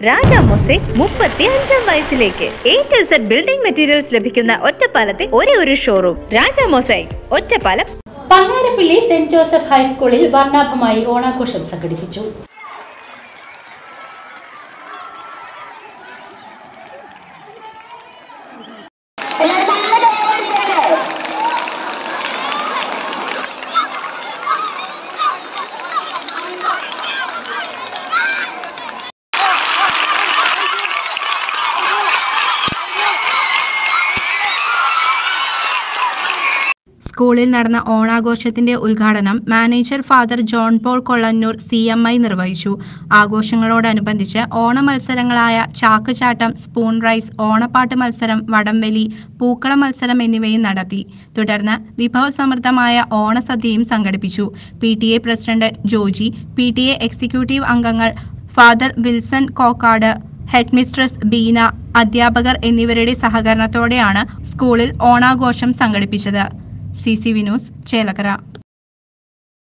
രാജ mosaic മുപ്പത്തി അഞ്ചാം വയസ്സിലേക്ക് A to Z building materials ലഭിക്കുന്ന ഒറ്റപ്പാലത്തെ ഒരേ ഒരു showroom Raja mosaic Ottapalam Pangarappally saint Joseph ഹൈസ്കൂളിൽ വർണ്ണാഭമായി ഓണാഘോഷം സംഘടിപ്പിച്ചു സ്കൂളിൽ നടന്ന ഓണാഘോഷത്തിന്റെ ഉദ്ഘാടനം manager father John Paul Kollannur C M I നിർവഹിച്ചു ആഘോഷങ്ങളോടനുബന്ധിച്ച് ഓണ മത്സരങ്ങളായ ചാക്കുചാട്ടം സ്പൂൺ റൈസ് ഓണപ്പാട്ട് മത്സരം വടംവലി പൂക്കള മത്സരം എന്നിവയും നടത്തി തുടർന്ന് വിഭവസമൃദ്ധമായ ഓണസദ്യയും സംഘടിപ്പിച്ചു P T A president Joji P T A executive അംഗങ്ങൾ father Wilson Kokkad headmistress Beena അധ്യാപകർ എന്നിവരുടെ സഹകരണത്തോടെയാണ് സ്കൂളിൽ ഓണാഘോഷം സംഘടിപ്പിച്ചത് സി സി വിനോസ് ചേലക്കര